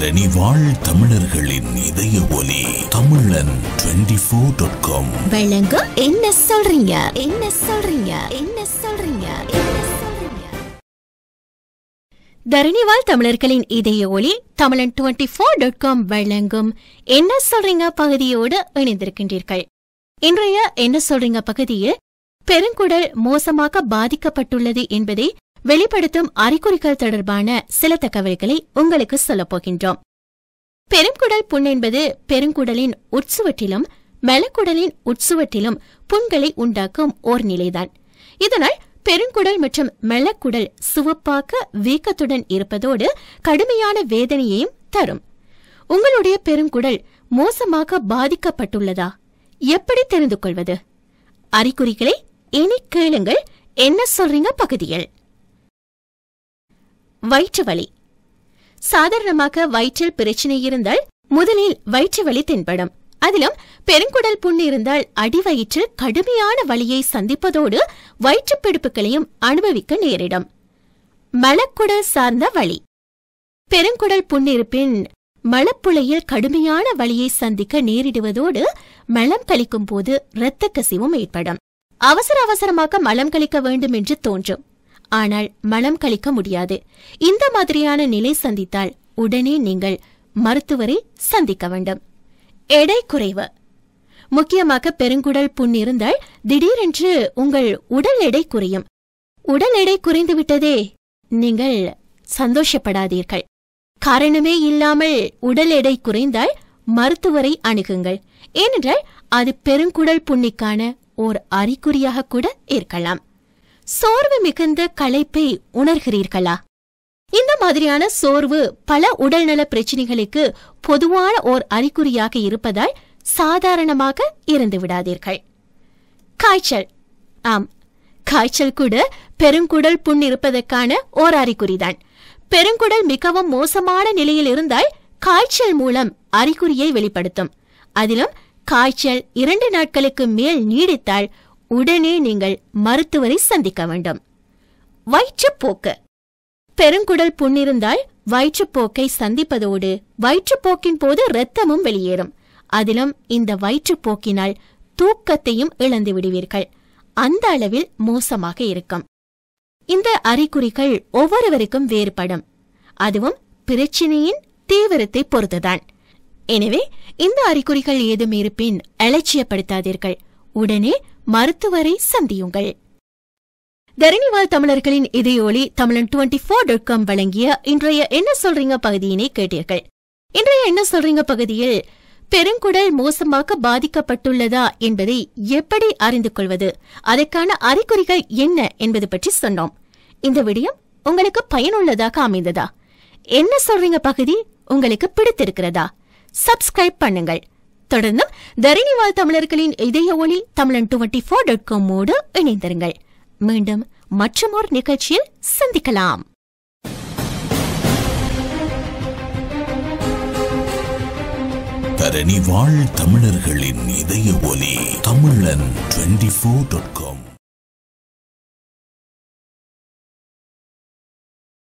தரணி வாழ் தமிழர்களின் இதய ஒலி தமிழன் டுவெண்டி ஃபோர் டாட் காம் வழங்கும் என்ன சொல்றீங்க என்ன சொல்றீங்க என்ன சொல்றீங்க என்ன சொல்றீங்க தரணிவால் தமிழர்களின் இதய ஒளி தமிழன் டுவெண்ட்டி ஃபோர் டாட் காம் வழங்கும் என்ன சொல்றீங்க பகுதியோடு இணைந்திருக்கின்றீர்கள் இன்றைய என்ன சொல்றீங்க பகுதியில் பெருங்குடல் மோசமாக பாதிக்கப்பட்டுள்ளது என்பதை வெளிப்படுத்தும் அறிகுறிகள் தொடர்பான சில தகவல்களை உங்களுக்கு சொல்லப் போகின்றோம் பெருங்குடல் புண் என்பது பெருங்குடலின் உட்சுவற்றிலும் மெலக்குடலின் உட்சுவற்றிலும் புண்களை உண்டாக்கும் ஓர் நிலைதான் இதனால் பெருங்குடல் மற்றும் மெலக்குடல் சிவப்பாக வீக்கத்துடன் இருப்பதோடு கடுமையான வேதனையையும் தரும் உங்களுடைய பெருங்குடல் மோசமாக பாதிக்கப்பட்டுள்ளதா எப்படி தெரிந்து கொள்வது அறிகுறிகளை இனி கேளுங்கள் என்ன சொல்றீங்க பகுதியில் வயிற்று வலி சாதாரணமாக வயிற்றில் பிரச்சனை இருந்தால் முதலில் வயிற்று வலி தென்படும் அதிலும் பெருங்குடல் புண் இருந்தால் அடிவயிற்றில் கடுமையான வலியை சந்திப்பதோடு வயிற்றுப் பிடிப்புகளையும் அனுபவிக்க நேரிடும் மலக்குடல் சார்ந்த வலி பெருங்குடல் புண் இருப்பின் மலப்புழையில் கடுமையான வலியை சந்திக்க நேரிடுவதோடு மலம் கழிக்கும் போது இரத்த கசிவும் ஏற்படும் அவசர அவசரமாக மலம் கழிக்க வேண்டும் என்று தோன்றும் ஆனால் மலம் கழிக்க முடியாது இந்த மாதிரியான நிலை சந்தித்தால் உடனே நீங்கள் மருத்துவரை சந்திக்க வேண்டும் எடை குறைவு முக்கியமாக பெருங்குடல் புண் இருந்தால் திடீரென்று உங்கள் உடல் எடை குறையும் உடல் எடை குறைந்துவிட்டதே நீங்கள் சந்தோஷப்படாதீர்கள் காரணமே இல்லாமல் உடல் எடை குறைந்தால் மருத்துவரை அணுகுங்கள் ஏனென்றால் அது பெருங்குடல் புண்ணிக்கான ஓர் அறிகுறியாக கூட இருக்கலாம் சோர்வு மிகுந்த களைப்பை உணர்கிறீர்களா இந்த மாதிரியான சோர்வு பல உடல்நல பிரச்சினைகளுக்கு பொதுவான ஓர் அறிகுறியாக இருப்பதால் சாதாரணமாக இருந்து விடாதீர்கள் காய்ச்சல் ஆம் காய்ச்சல் கூட பெருங்குடல் புண் இருப்பதற்கான ஓர் அறிகுறிதான் பெருங்குடல் மிகவும் மோசமான நிலையில் இருந்தால் காய்ச்சல் மூலம் அறிகுறியை வெளிப்படுத்தும் அதிலும் காய்ச்சல் இரண்டு நாட்களுக்கு மேல் நீடித்தால் உடனே நீங்கள் மருத்துவரை சந்திக்க வேண்டும் வயிற்றுப்போக்கு பெருங்குடல் புண்ணிருந்தால் வயிற்றுப்போக்கை சந்திப்பதோடு வயிற்றுப்போக்கின் போது இரத்தமும் வெளியேறும் அதிலும் இந்த வயிற்றுப்போக்கினால் தூக்கத்தையும் இழந்து விடுவீர்கள் அந்த அளவில் மோசமாக இருக்கும் இந்த அறிகுறிகள் ஒவ்வொருவருக்கும் வேறுபடும் அதுவும் பிரச்சினையின் தீவிரத்தை பொறுத்துதான் எனவே இந்த அறிகுறிகள் ஏதும் இருப்பின் அலட்சியப்படுத்தாதீர்கள் உடனே மருத்துவரை சந்தியுங்கள் தரணிவால் தமிழர்களின் இதயொலி தமிழன் டுவெண்ட்டி ஃபோர் டாட் காம் வழங்கிய இன்றைய என்ன சொல்றீங்க பகுதியினை கேட்டீர்கள் இன்றைய என்ன சொல்றீங்க பகுதியில் பெருங்குடல் மோசமாக பாதிக்கப்பட்டுள்ளதா என்பதை எப்படி அறிந்து கொள்வது அதற்கான அறிகுறிகள் என்ன என்பது பற்றி சொன்னோம் இந்த விடயம் உங்களுக்கு பயனுள்ளதாக அமைந்ததா என்ன சொல்றீங்க பகுதி உங்களுக்கு பிடித்திருக்கிறதா சப்ஸ்கிரைப் பண்ணுங்கள் தொடர்ந்தும் தரணிவால் தமிழர்களின் இதய ஒளி தமிழன் டுவெண்ட்டி ஃபோர் டாட் காமோடு இணைந்திருங்கள் மீண்டும் மற்றமோர் நிகழ்ச்சியில் சந்திக்கலாம் தரணி வாழ் தமிழர்களின் இதய ஒலி தமிழன் டுவெண்டி ஃபோர் டாட் காம்